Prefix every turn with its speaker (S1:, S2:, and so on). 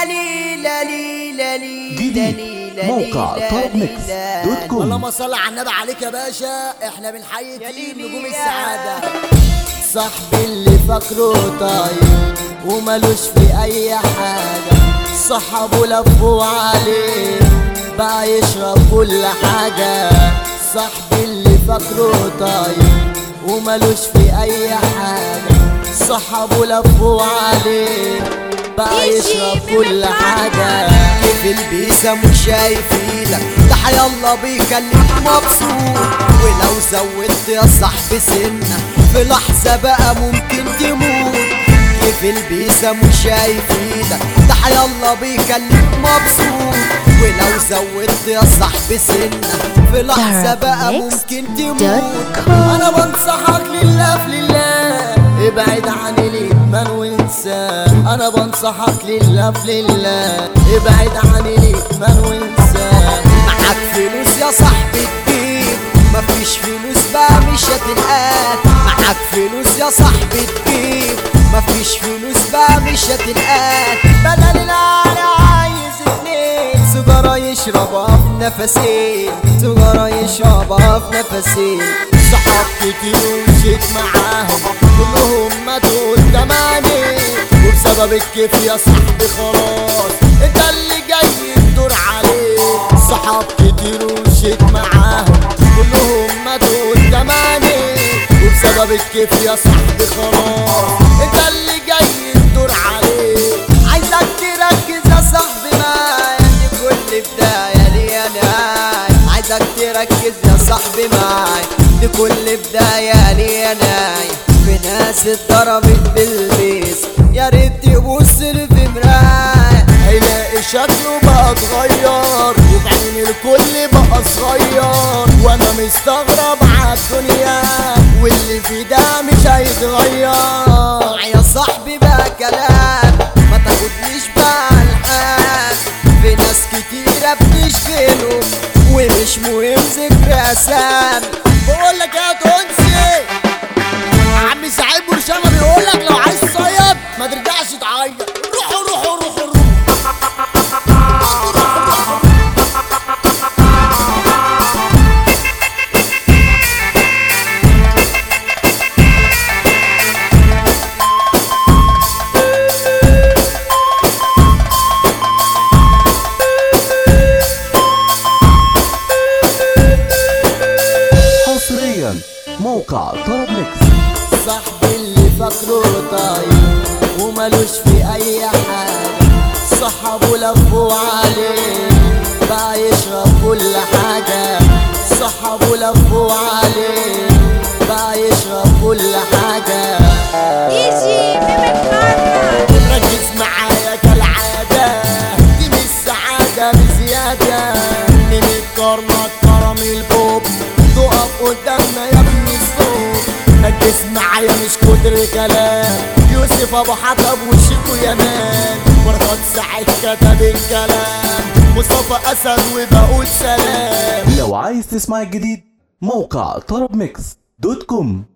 S1: ليلى ليلى ليلى
S2: جديد
S1: ليلى
S2: موقع
S1: ليلى
S2: طرب ميكس
S1: ليلى.
S2: دوت كوم
S3: اللهم صل على النبي عليك يا باشا احنا بنحيي تيم نجوم
S1: ليلى.
S3: السعادة صاحبي اللي فاكره طيب وملوش في اي حاجة صحابه لفوا عليه بقى يشرب كل حاجة صاحبي اللي فاكره طيب وملوش في اي حاجة صحابه لفوا عليه بقى يشرب كل حاجة
S1: كيف البيسة مش شايف ايدك ده حيالله بيخليك مبسوط ولو زودت يا صاحبي سنة في لحظة بقى ممكن تموت كيف البيسة مش شايف ايدك ده حيالله بيخليك مبسوط ولو زودت يا صاحبي سنة في لحظة بقى ممكن تموت
S3: انا بنصحك لله في لله ابعد عن الادمان وانسى انا بنصحك لله في لله ابعد عن الادمان وانسى
S1: معاك فلوس يا صاحبي تجيب مفيش فلوس بقى مش هتلقاك معاك فلوس يا صاحبي تجيب مفيش فلوس بقى مش هتلقاك بدل العالي عايز اتنين سيجارة يشربها في نفسين سيجارة يشربها في نفسين
S3: صحاب كتير ومشيت معاهم كلهم ماتوا قدامي وبسبب الكيف يا صاحبي خلاص انت اللي جاي تدور عليه صحاب كتير ومشيت معاهم كلهم ماتوا قدامي وبسبب الكيف يا صاحبي خلاص انت اللي جاي تدور عليه
S1: عايزك تركز يا صاحبي معايا دي كل بداية ليا نهاية عايزك تركز يا صاحبي معايا دي كل بداية ليا نهاية في ناس اتضربت بالبيس يا ريت تبص لي في مراية
S3: هيلاقي شكله بقى اتغير وفي عين الكل بقى صغير وانا مستغرب عالدنيا واللي في ده مش هيتغير
S1: يا صاحبي بقى كلام ما تاخدنيش بقى الحال في ناس كتيرة بتشغلهم ومش مهم ذكر اسامي
S3: بقول لك يا تونسي عم سعيد برشامه بيقول لك لو عايز تصيد ما ترجعش تعيط روحوا روحوا روحوا روحوا
S2: حصريا موقع طرب ميكس
S3: صاحبي اللي فاكره طيب وملوش في اي حاجة صحابه لفوا عليه بقى يشرب كل حاجة صحابه لفوا عليه بقى يشرب كل حاجة
S4: يجي بمكانك
S3: ركز معايا كالعادة دي مش سعادة بزيادة من الكرمة كرم البوب تقف قدامنا يا ابن الصوت ركز معايا مش كتر كلام يوسف ابو حطب وشيكو يمان بركات سعيد كتب الكلام مصطفى اسد وبقول سلام
S2: لو عايز تسمع الجديد موقع طرب ميكس دوت كوم